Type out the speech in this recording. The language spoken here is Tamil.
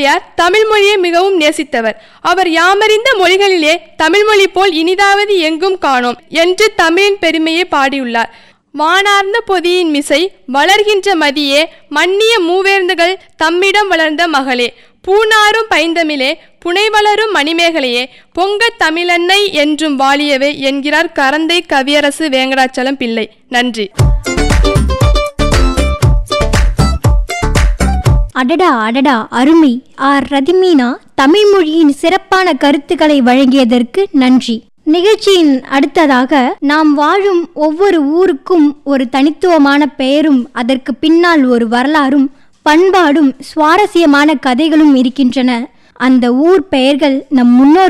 பாரதியார் தமிழ் மொழியை மிகவும் நேசித்தவர் அவர் யாமறிந்த மொழிகளிலே தமிழ் மொழி போல் இனிதாவது எங்கும் காணோம் என்று தமிழின் பெருமையை பாடியுள்ளார் வானார்ந்த பொதியின் மிசை வளர்கின்ற மதியே மன்னிய மூவேர்ந்துகள் தம்மிடம் வளர்ந்த மகளே பூனாரும் பைந்தமிழே புனை வளரும் மணிமேகலையே பொங்கத் தமிழன்னை என்றும் வாழியவே என்கிறார் கரந்தை கவியரசு வேங்கடாச்சலம் பிள்ளை நன்றி அடடா அடடா அருமை ஆர் ரதிமீனா தமிழ் மொழியின் சிறப்பான கருத்துக்களை வழங்கியதற்கு நன்றி நிகழ்ச்சியின் அடுத்ததாக நாம் வாழும் ஒவ்வொரு ஊருக்கும் ஒரு தனித்துவமான பெயரும் அதற்கு பின்னால் ஒரு வரலாறும் பண்பாடும் சுவாரஸ்யமான கதைகளும் இருக்கின்றன அந்த ஊர் பெயர்கள் நம் முன்னோர்